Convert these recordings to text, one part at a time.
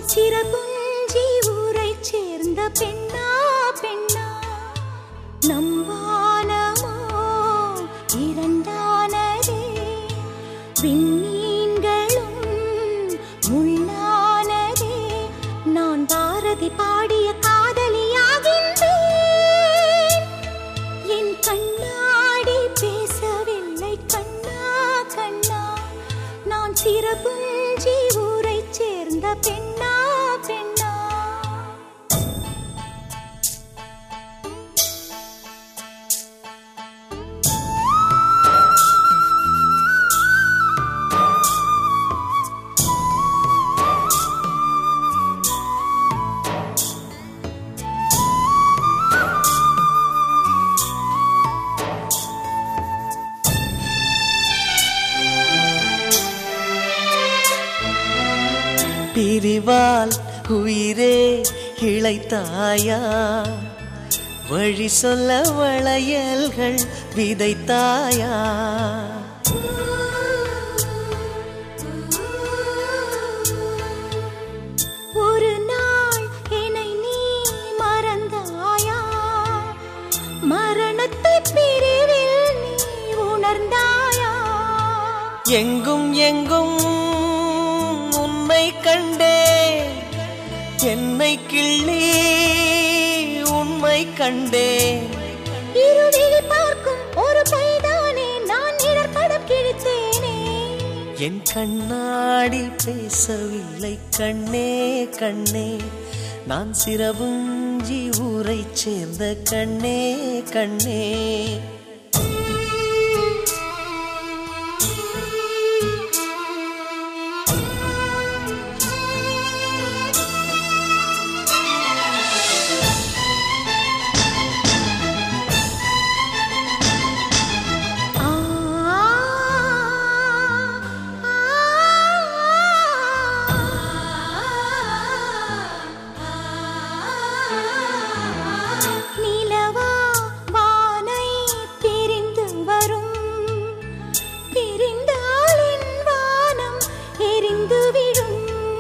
சிறபுஞ்சி ஊரைச் சேர்ந்த பெண்ணா பெண்ணா நம் வானமோ இரண்டானதே விண்மீன்களும் முள்ளானதே நான் பாரதி பாடிய காதலியாகின்றேன் என் கண்ணாடி பேசவில்லை கண்ணா கண்ணா நான் சிறபுஞ்சி ஊரைச் சேர்ந்த பெண்ணா பெண்ணா பிரிவால் உயிரே இழைத்தாயா வழி சொல்ல வளையல்கள் விதைத்தாயா ஒரு நாள் என்னை நீ மறந்தாயா மரணத்தை பிரிவில் நீ உணர்ந்தாயா எங்கும் எங்கும் உன்னை கண்டே என்னை கிள்ளி உண்மை கண்டே இருவிழி பார்க்கும் ஒரு பைதானே நான் நிழற்படம் கிழித்தேனே என் கண்ணாடி பேசவில்லை கண்ணே கண்ணே நான் சிறபுஞ்சி ஊரைச் சேர்ந்த கண்ணே கண்ணே ஆ நிலவா வானை பிரிந்து வரும் பிரிந்தால் என் வானம் எரிந்து விடும்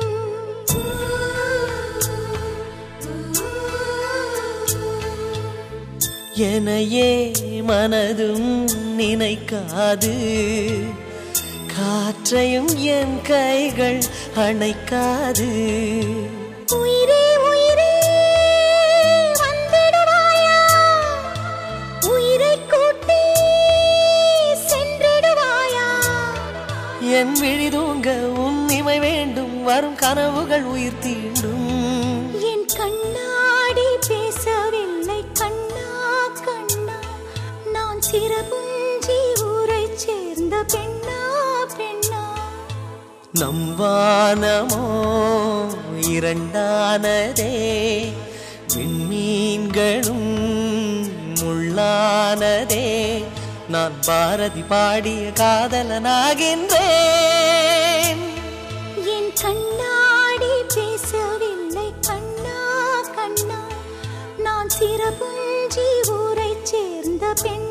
எனையே மனதும் நினைக்காது காற்றையும் என் கைகள் அணைக்காது உயிரே உயிரே வந்திடுவாயா உயிரை கூட்டி சென்றிடுவாயா என் விழி தூங்க உன் இமை வேண்டும் வரும் கனவுகள் உயிர் தீண்டும் என் கண்ணாடி பேசவில்லை கண்ணா கண்ணா நான் சிறபுஞ்சி ஊரைச் சேர்ந்த பெண்ணா பெண்ணா நம் வானமோ இரண்டானதே விண்மீன்களும் முள்ளானதே நான் பாரதி பாடிய காதலனாகின்றேன் என் கண்ணாடி பேசவில்லை கண்ணா கண்ணா நான் சிறபுஞ்சி ஊரைச் சேர்ந்த பெண்